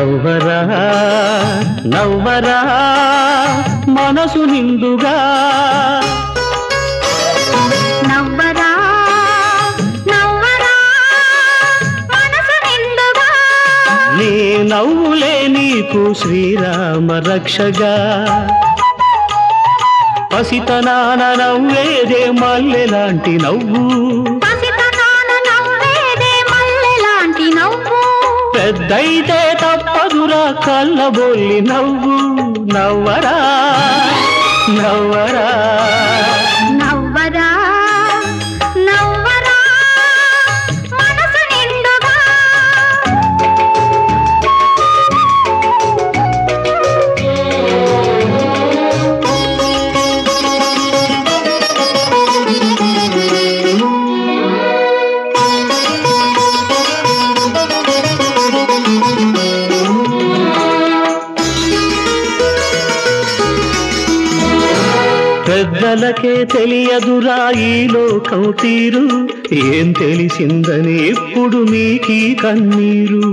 నవ్వరా నవ్వరా మనసు నిండుగా నవ్వరా నవ్వరా మనసు నిండుగా నీ నవ్వులే నీకు శ్రీరామ రక్షగా పసితనాన నవ్వేదే మల్లెలాంటి నవ్వు పసితనాన నవ్వేదే మల్లెలాంటి నవ్వు పెద్దయితే తప్పదురా కళ్ళబొల్లి నవ్వు నవ్వరా నవ్వరా నవ్వరా నవ్వరా మనసు నిండుగా పెద్దలకే తెలియదురా ఈ లోకం తీరు ఏం తెలిసిందని ఇప్పుడు నీకీ కన్నీరు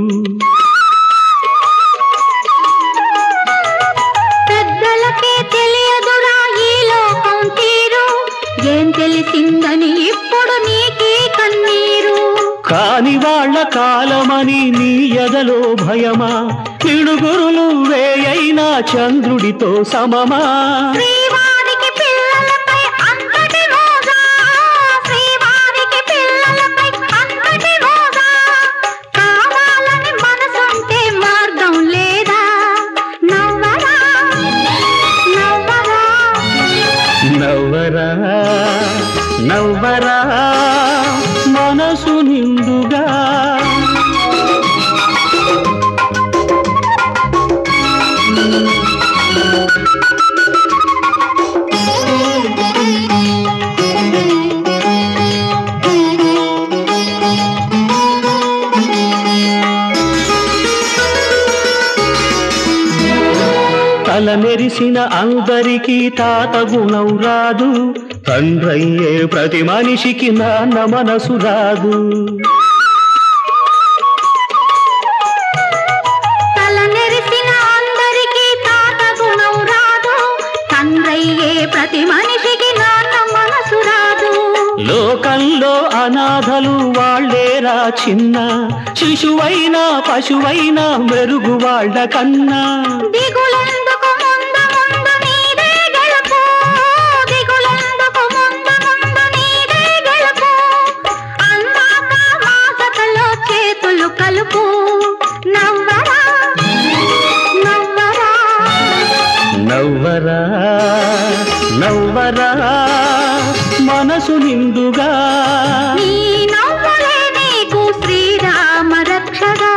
పెద్దలకే తెలియదురా ఈ లోకం తీరు ఏం తెలిసిందని ఇప్పుడు నీకీ కన్నీరు కాని వాళ్ళ కాలమని నీ ఎదలో భయమా పిడుగురులు వేయైనా చంద్రుడితో సమమా శ్రీవారికి పిల్లలపై అంతటి రోజా శ్రీవారికి పిల్లలపై అంతటి రోజా కావాలని మనసుంటే మార్గం లేదా నవ్వరా నవ్వరా నవ్వరా నవ్వరా మనసు నిండుగా తల నెరిసిన అందరికీ తాత గుణం రాదు తండ్రయ్యే ప్రతి మనిషికి నాన్న మనసు రాదు తల నెరిసిన అందరికీ తాత గుణం రాదు తండ్రయ్యే ప్రతి మనిషికి నాన్న మనసు రాదు లోకంలో అనాథలు వాళ్ళేరా చిన్న శిశువైనా పశువైనా మెరుగు వాళ్ళ కన్నా దిగులెందుకు ముందు ముందు నీదే గెలుపు దిగులెందుకు ముందు ముందు నీదే గెలుపు అన్నాక మాసకలో చేతులు కలుపు నవ్వరా నవ్వరా నవ్వరా నవ్వరా మనసు నిండుగా నీ నవ్వులే నీకు శ్రీరామ రక్షగా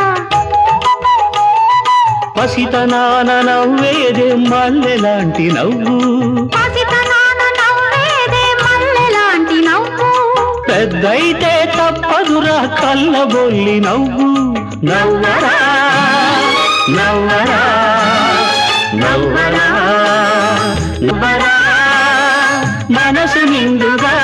పసితనాన నవ్వేదే మల్లెలాంటి నవ్వు పసితనాన నవ్వేదే మల్లెలాంటి నవ్వు పెద్దయితే తప్పదురా కళ్ళబొల్లి నవ్వు నవ్వరా నవ్వరా నవ్వరా నవ్వరా మనసు నిండుగా